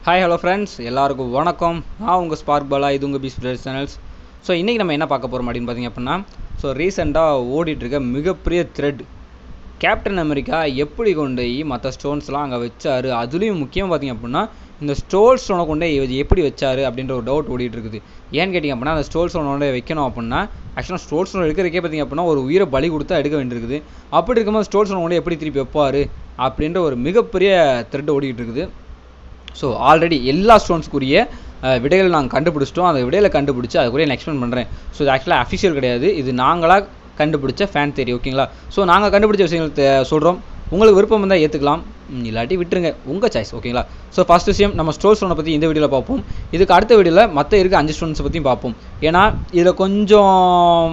hi hello friends எல்லாருக்கும் வணக்கம் நான் உங்கள் ஸ்பார்க் பாலா இது உங்கள் பீஸ் பிளேஸ் சேனல்ஸ் ஸோ இன்றைக்கி நம்ம என்ன பார்க்க போகிறோம் அப்படின்னு பார்த்தீங்க அப்படின்னா ஸோ ரீசெண்டாக ஓடிட்டுருக்க மிகப்பெரிய த்ரெட் கேப்டன் அமெரிக்கா எப்படி கொண்டு போய் மற்ற ஸ்டோன்ஸ்லாம் அங்கே வச்சாரு அதுலேயும் முக்கியமாக பார்த்தீங்க அப்படின்னா இந்த ஸ்டோல் ஸ்டோனை கொண்டு போய் இது எப்படி வச்சாரு அப்படின்ற ஒரு டவுட் ஓடிட்டு இருக்குது ஏன்னு கேட்டிங்க அப்படின்னா அந்த ஸ்டோல் ஸ்டோனை கொண்டு போய் வைக்கணும் அப்படின்னா ஆக்சுவலாக ஸ்டோல் ஸ்டோன் எடுக்கிறதுக்கே பார்த்தீங்க அப்படின்னா ஒரு உயிரை பலி கொடுத்தா எடுக்க வேண்டியிருக்குது அப்படி இருக்கும்போது ஸ்டோல் ஸ்டோனை கொண்டு எப்படி திருப்பி வைப்பார் அப்படின்ற ஒரு மிகப்பெரிய த்ரெட் ஓடிட்டு இருக்குது ஸோ ஆல்ரெடி எல்லா ஸ்டோன்ஸ்க்குரிய அஹ், விடைகளை நாங்கள் கண்டுபிடிச்சிட்டோம் அந்த விடையில கண்டுபிடிச்சி அதுக்குரிய நான் எக்ஸ்பிளைன் பண்ணுறேன் ஸோ இது ஆக்சுவலாக அஃபிஷியல் கிடையாது இது நாங்களாக கண்டுபிடிச்ச ஃபேன் தேரி ஓகேங்களா ஸோ நாங்கள் கண்டுபிடிச்ச விஷயங்கள் சொல்கிறோம் உங்களுக்கு விருப்பம் இருந்தால் ஏற்றுக்கலாம் ம், இல்லாட்டி விட்டுருங்க உங்கள் சாய்ஸ் ஓகேங்களா ஸோ ஃபஸ்ட் விஷயம் நம்ம ஸ்டோல் ஸ்டோனை பற்றி இந்த வீடியோவில் பார்ப்போம் இதுக்கு அடுத்த வீடியோவில் மற்ற இருக்க அஞ்சு ஸ்டோன்ஸை பற்றியும் பார்ப்போம் ஏன்னா இதில் கொஞ்சம்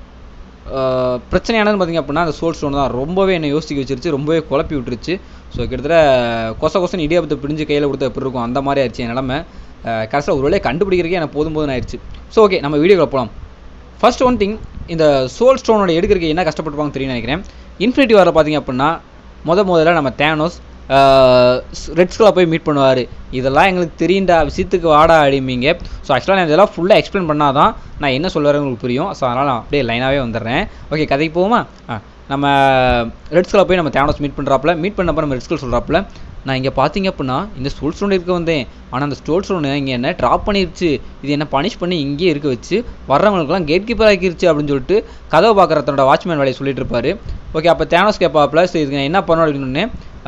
ஆஹ் பிரச்சனையானது பார்த்தீங்க அப்படின்னா அந்த சோல் ஸ்டோன் தான் ரொம்பவே என்னை யோசிக்க வச்சிருச்சு ரொம்பவே குழப்பி விட்டுருச்சு ஸோ கிட்டத்தட்ட கொச கொசன் இடியாபத்தை பிடிஞ்சு கையில் கொடுத்தா எப்படி இருக்கும் அந்த மாதிரி ஆயிடுச்சு என் நிலமை கடைசியில் ஒரு வேலையை கண்டுபிடிக்கிறதுக்கே எனக்கு போதும் போதும் ஆயிடுச்சு ஸோ ஓகே நம்ம வீடியோவில் போகலாம் ஃபர்ஸ்ட் ஒன் திங் இந்த சோல் ஸ்டோனோட எடுக்கிறதுக்கு என்ன கஷ்டப்பட்டுருப்பாங்க தெரியும் நினைக்கிறேன் இன்ஃபினிட்டி வாரில் பார்த்தீங்க அப்படின்னா முத முதல்ல நம்ம தேனோஸ் ரெட்ஸ்களை போய் மீட் பண்ணுவார் இதெல்லாம் எங்களுக்கு தெரியுண்டா விஷயத்துக்கு வாடா அடிமீங்க ஸோ ஆக்சுவலாக நான் இதெல்லாம் ஃபுல்லாக எக்ஸ்பிளைன் பண்ணால் தான் நான் என்ன சொல்ல வரேன் உங்களுக்கு புரியும் ஸோ அதனால் நான் அப்படியே லைனாகவே வந்துடுறேன் ஓகே கதைக்கு போவோமா ஆ நம்ம ரெட்ஸ்களை போய் நம்ம தேனோஸ் மீட் பண்ணுறாப்புல மீட் பண்ணப்போ நம்ம ரெட்ஸ்கள் சொல்கிறாப்புல நான் இங்கே பார்த்தீங்க அப்படின்னா இந்த ஸ்டோல் ஸ்டோன் இருக்க வந்தேன் ஆனால் அந்த ஸ்டோல் ஸ்டோன் இங்கே என்ன ட்ராப் பண்ணிருச்சு இது என்ன பனிஷ் பண்ணி இங்கேயே இருக்க வச்சு வர்றவங்களுக்குலாம் கேட் கீப்பர் ஆக்கிருச்சு அப்படின்னு சொல்லிட்டு கதவை பார்க்குற தன்னோட வாட்ச்மேன் வேலையை சொல்லிட்டு இருப்பாரு ஓகே அப்போ தேனோஸ் கேட்பாப்புல ஸோ இதுக்கு நான் என்ன பண்ணணும் அப்படின்னு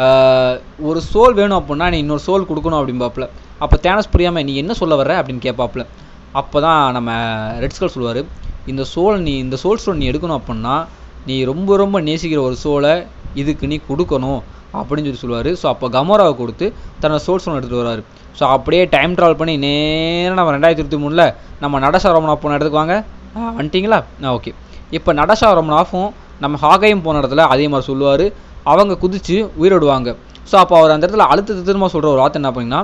ஒரு சோல் வேணும் அப்படின்னா நீ இன்னொரு சோல் கொடுக்கணும் அப்படிம்பாப்புல அப்போ தேனோஸ் புரியாமல் நீ என்ன சொல்ல வர்ற அப்படின்னு கேட்பாப்புல அப்போ தான் நம்ம ரெட்ஸ்கள் சொல்லுவார் இந்த சோல் நீ இந்த சோல் ஸ்டோன் நீ எடுக்கணும் அப்படின்னா நீ ரொம்ப ரொம்ப நேசிக்கிற ஒரு சோலை இதுக்கு நீ கொடுக்கணும் அப்படின்னு சொல்லி சொல்லுவார் ஸோ அப்போ கமோராவை கொடுத்து தன்னோட சோல் ஸ்டோன் எடுத்துகிட்டு வராரு ஸோ அப்படியே டைம் ட்ராவல் பண்ணி நேராக நம்ம ரெண்டாயிரத்தி இருபத்தி மூணில் நம்ம நடசா ரமணா போன இடத்துக்கு வாங்க ஆ, வந்துட்டீங்களா ஆ ஓகே இப்போ நடசா ரமணாஃபும் நம்ம ஹாகையும் போன இடத்துல அதே மாதிரி சொல்லுவார் அவங்க குதித்து உயிரிடுவாங்க ஸோ அப்போ அவர் அந்த இடத்துல அழுத்த திரும்ப சொல்கிற ஒரு வார்த்தை என்ன பண்ணிங்கன்னா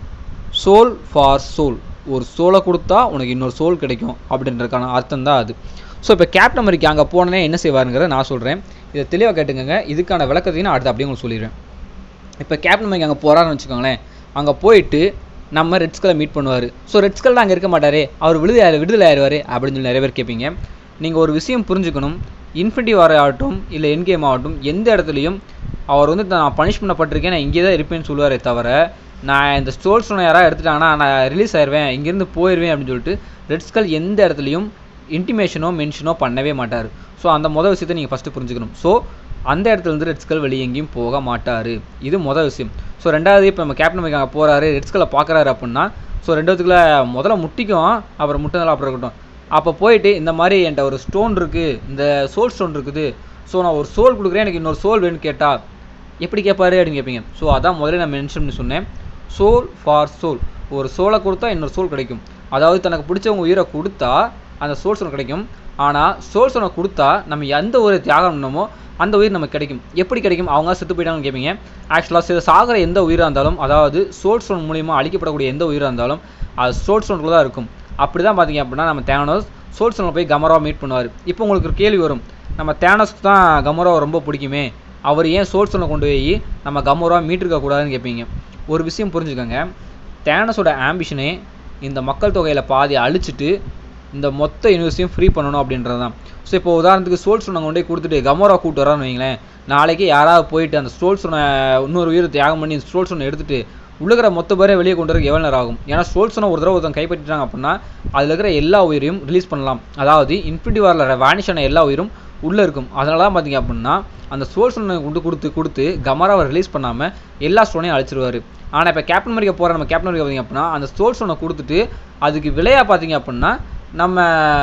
சோல் ஃபார் சோல் ஒரு சோலை கொடுத்தா உனக்கு இன்னொரு சோல் கிடைக்கும் அப்படின்றதுக்கான அர்த்தம் தான் அது ஸோ இப்போ கேப்டன் அமெரிக்கா அங்கே போனே என்ன செய்வாருங்கிறத நான் சொல்கிறேன் இதை தெளிவாக கேட்டுக்கங்க இதுக்கான விளக்கத்தையும் நான் அடுத்து அப்படியே உங்களுக்கு சொல்லிடுறேன் இப்போ கேப்டன் அமெரிக்கா அங்கே போகிறாருன்னு வச்சுக்கோங்களேன் அங்கே போயிட்டு நம்ம ரெட்ஸ்களை மீட் பண்ணுவார் ஸோ ரெட்ஸ்கள் அங்கே இருக்க மாட்டாரே அவர் விடுதலை விடுதலை ஆயிடுவார் அப்படின்னு சொல்லி நிறைய பேர் கேட்பீங்க நீங்கள் ஒரு விஷயம் புரிஞ்சுக்கணும் இன்ஃபினிட்டி வார் ஆகட்டும் இல்லை என் கேம் ஆகட்டும் எந்த இடத்துலையும் அவர் வந்து நான் பனிஷ் பண்ணப்பட்டிருக்கேன் நான் இங்கே தான் இருப்பேன்னு சொல்லுவாரே தவிர நான் இந்த ஸ்டோல் ஸ்டோனை யாராவது எடுத்துட்டாங்கன்னா நான் ரிலீஸ் ஆயிடுவேன் இங்கேருந்து போயிடுவேன் அப்படின்னு சொல்லிட்டு ரெட்ஸ்கள் எந்த இடத்துலையும் இன்டிமேஷனோ மென்ஷனோ பண்ணவே மாட்டார் ஸோ அந்த மொதல் விஷயத்தை நீங்கள் ஃபஸ்ட்டு புரிஞ்சுக்கணும் ஸோ அந்த இடத்துல இருந்து ரெட்ஸ்கள் வெளியே எங்கேயும் போக மாட்டார் இது மொதல் விஷயம் ஸோ ரெண்டாவது இப்போ நம்ம கேப்டன் அமெரிக்கா அங்கே போகிறாரு ரெட்ஸ்களை பார்க்குறாரு அப்படின்னா ஸோ ரெண்டாவதுக்குள்ள முதல்ல முட்டிக்கும் அப்புறம் முட்டினதெல்லாம் அப்புறம் இருக்கட்டும் அப்போ போயிட்டு இந்த மாதிரி என்கிட்ட ஒரு ஸ்டோன் இருக்குது இந்த சோல் ஸ்டோன் இருக்குது ஸோ நான் ஒரு சோல் கொடுக்குறேன் எனக்கு இன்னொரு சோல் வேணும்னு கேட்டால் எப்படி கேட்பாரு அப்படின்னு கேட்பீங்க ஸோ அதான் முதல்ல நான் மென்ஷன் பண்ணி சொன்னேன் சோல் ஃபார் சோல் ஒரு சோலை கொடுத்தா இன்னொரு சோல் கிடைக்கும் அதாவது தனக்கு பிடிச்சவங்க உயிரை கொடுத்தா அந்த சோல் ஸ்டோன் கிடைக்கும் ஆனால் சோல் ஸ்டோனை கொடுத்தா நம்ம எந்த ஒரு தியாகம் பண்ணமோ அந்த உயிர் நமக்கு கிடைக்கும் எப்படி கிடைக்கும் அவங்க செத்து போயிட்டாங்கன்னு கேட்பீங்க ஆக்சுவலாக சில சாகிற எந்த உயிராக இருந்தாலும் அதாவது சோல் ஸ்டோன் மூலியமாக அழிக்கப்படக்கூடிய எந்த உயிராக இருந்தாலும் அது சோல் ஸ்டோனுக்குள்ள தான் இருக்கும் அப்படி தான் பார்த்தீங்க அப்படின்னா நம்ம தேனோஸ் சோல் ஸ்டோனில் போய் கமராவை மீட் பண்ணுவார் இப்போ உங்களுக்கு ஒரு கேள்வி வரும் நம்ம தேனோஸ்க்கு தான் கமராவை ரொம்ப பிடிக்குமே அவர் ஏன் சோல் ஸ்டோனை கொண்டு போய் நம்ம கமராவை மீட்டிருக்க கூடாதுன்னு கேட்பீங்க ஒரு விஷயம் புரிஞ்சுக்கோங்க தேனஸோட ஆம்பிஷனே இந்த மக்கள் தொகையில் பாதி அழிச்சிட்டு இந்த மொத்த யூனிவர்ஸையும் ஃப்ரீ பண்ணணும் அப்படின்றது தான் ஸோ இப்போ உதாரணத்துக்கு சோல் ஸ்டோனை கொண்டு போய் கொடுத்துட்டு கமோரா கூட்டு வரான்னு வைங்களேன் நாளைக்கு யாராவது போயிட்டு அந்த ஸ்டோல் ஸ்டோனை இன்னொரு உயிரை தியாகம் பண்ணி ஸ்டோல் ஸ்டோனை எடுத்துட்டு உள்ளுக்கிற மொத்த பேரையும் வெளியே கொண்டு வரக்கு எவ்வளோ நேரம் ஆகும் ஏன்னா ஸ்டோல் ஸ்டோனை ஒரு தடவை ஒருத்தன் கைப்பற்றிட்டாங்க அப்படின்னா அதில் இருக்கிற எல்லா உயிரையும் ரிலீஸ் பண்ணலாம் அதாவது இன்ஃபினிட்டி வாரில் வேனிஷ் ஆன எல்லா உயிரும் உள்ளே இருக்கும் அதனால தான் பார்த்தீங்க அப்படின்னா அந்த சோல் ஸ்டோனை கொண்டு கொடுத்து கொடுத்து கமராவை ரிலீஸ் பண்ணாமல் எல்லா ஸ்டோனையும் அழிச்சிருவாரு ஆனால் இப்போ கேப்டன் அமெரிக்கா போகிற நம்ம கேப்டன் அமெரிக்கா பார்த்தீங்க அப்படின்னா அந்த சோல் ஸ்டோனை கொடுத்துட்டு அதுக்கு விலையாக பார்த்தீங்க அப்படின்னா நம்ம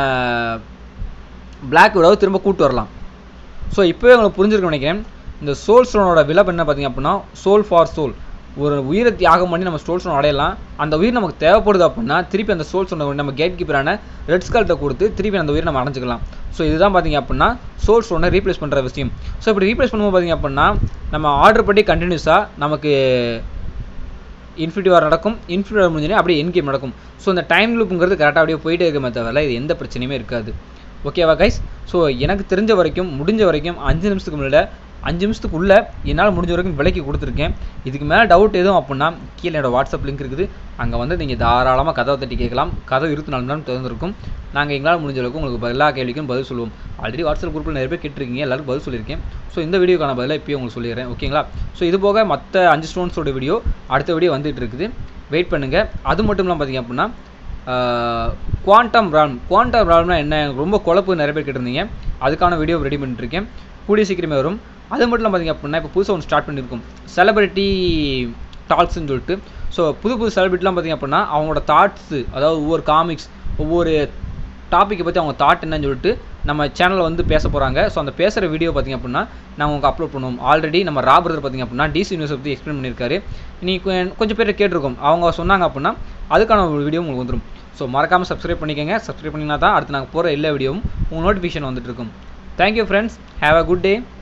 பிளாக் விடவு திரும்ப கூட்டு வரலாம் ஸோ இப்போவே உங்களுக்கு புரிஞ்சிருக்கும் நினைக்கிறேன் இந்த சோல் ஸ்டோனோட விலை என்ன பார்த்தீங்க அப்படின்னா சோல் ஃபார் சோல் ஒரு உயிரை தியாகம் பண்ணி நம்ம சோல் ஸ்டோன் அடையலாம் அந்த உயிர் நமக்கு தேவைப்படுது அப்படின்னா திருப்பி அந்த சோல் ஸ்டோனை நம்ம கேட் கீப்பரான ரெட் ஸ்கால்ட்டை கொடுத்து திருப்பி அந்த உயிரை நம்ம அடைஞ்சிக்கலாம் ஸோ இதுதான் பார்த்தீங்க அப்படின்னா சோல் ஸ்டோனை ரீப்ளேஸ் பண்ணுற விஷயம் ஸோ இப்படி ரீப்ளேஸ் பண்ணும்போது பார்த்தீங்க அப்படின்னா நம்ம ஆர்டர் பண்ணி கண்டினியூஸாக நமக்கு இன்ஃபினிட்டி வார் நடக்கும் இன்ஃபினிட்டி வார் முடிஞ்சோடனே அப்படியே என் கேம் நடக்கும் ஸோ இந்த டைம் லூப்புங்கிறது கரெக்டாக அப்படியே போயிட்டே இருக்குமே தவிர இது எந்த பிரச்சனையுமே இருக்காது ஓகேவா கைஸ் ஸோ எனக்கு தெரிஞ்ச வரைக்கும் முடிஞ்ச வரைக்கும் அஞ்சு நிமிஷத்துக்கு முன்னாடி அஞ்சு நிமிஷத்துக்குள்ளே என்னால் முடிஞ்ச வரைக்கும் விலைக்கு கொடுத்துருக்கேன் இதுக்கு மேலே டவுட் எதுவும் அப்படின்னா கீழே என்னோட வாட்ஸ்அப் லிங்க் இருக்குது அங்கே வந்து நீங்கள் தாராளமாக கதவை தட்டி கேட்கலாம் கதவு இருபத்தி நாலு மணி நேரம் திறந்திருக்கும் நாங்கள் எங்களால் முடிஞ்ச அளவுக்கு உங்களுக்கு எல்லா கேள்விக்கும் பதில் சொல்லுவோம் ஆல்ரெடி வாட்ஸ்அப் குரூப்பில் நிறைய பேர் கேட்டிருக்கீங்க எல்லாருக்கும் பதில் சொல்லியிருக்கேன் ஸோ இந்த வீடியோக்கான பதிலாக இப்போயும் உங்களுக்கு சொல்லிடுறேன் ஓகேங்களா ஸோ இது போக மற்ற அஞ்சு ஸ்டோன்ஸோட வீடியோ அடுத்த வீடியோ வந்துட்டு இருக்குது வெயிட் பண்ணுங்கள் அது மட்டும் இல்லாமல் பார்த்தீங்க அப்படின்னா குவாண்டம் ராம் குவாண்டம் ராம்னா என்ன எனக்கு ரொம்ப குழப்பு நிறைய பேர் கேட்டிருந்தீங்க அதுக்கான வீடியோ ரெடி பண்ணிட்டுருக்கேன் கூடிய சீக்கிரமே வரும் அது மட்டும் இல்லாமல் பார்த்தீங்க அப்படின்னா இப்போ புதுசாக ஒன்று ஸ்டார்ட் பண்ணியிருக்கோம் செலிபிரிட்டி டாக்ஸ்ன்னு சொல்லிட்டு ஸோ புது புது செலிபிரிட்டிலாம் பார்த்தீங்க அப்படின்னா அவங்களோட தாட்ஸு அதாவது ஒவ்வொரு காமிக்ஸ் ஒவ்வொரு டாப்பிக்கை பற்றி அவங்க தாட் என்னன்னு சொல்லிட்டு நம்ம சேனலில் வந்து பேச போகிறாங்க ஸோ அந்த பேசுகிற வீடியோ பார்த்திங்க அப்படின்னா நாங்கள் உங்களுக்கு அப்லோட் பண்ணுவோம் ஆல்ரெடி நம்ம ராபரர் பார்த்திங்க அப்படின்னா டிசி நியூஸ் பற்றி எக்ஸ்பிளைன் பண்ணியிருக்காரு நீ கொஞ்சம் பேர் கேட்டிருக்கோம் அவங்க சொன்னாங்க அப்படின்னா அதுக்கான ஒரு வீடியோ உங்களுக்கு வந்துடும் ஸோ மறக்காமல் சப்ஸ்கிரைப் பண்ணிக்கோங்க சப்ஸ்கிரைப் பண்ணிங்கன்னா தான் அடுத்து நாங்கள் போகிற எல்லா வீடியோவும் உங்கள் நோட்டிஃபிகேஷன் வந்துட்டு இருக்கும் thank you friends have a good day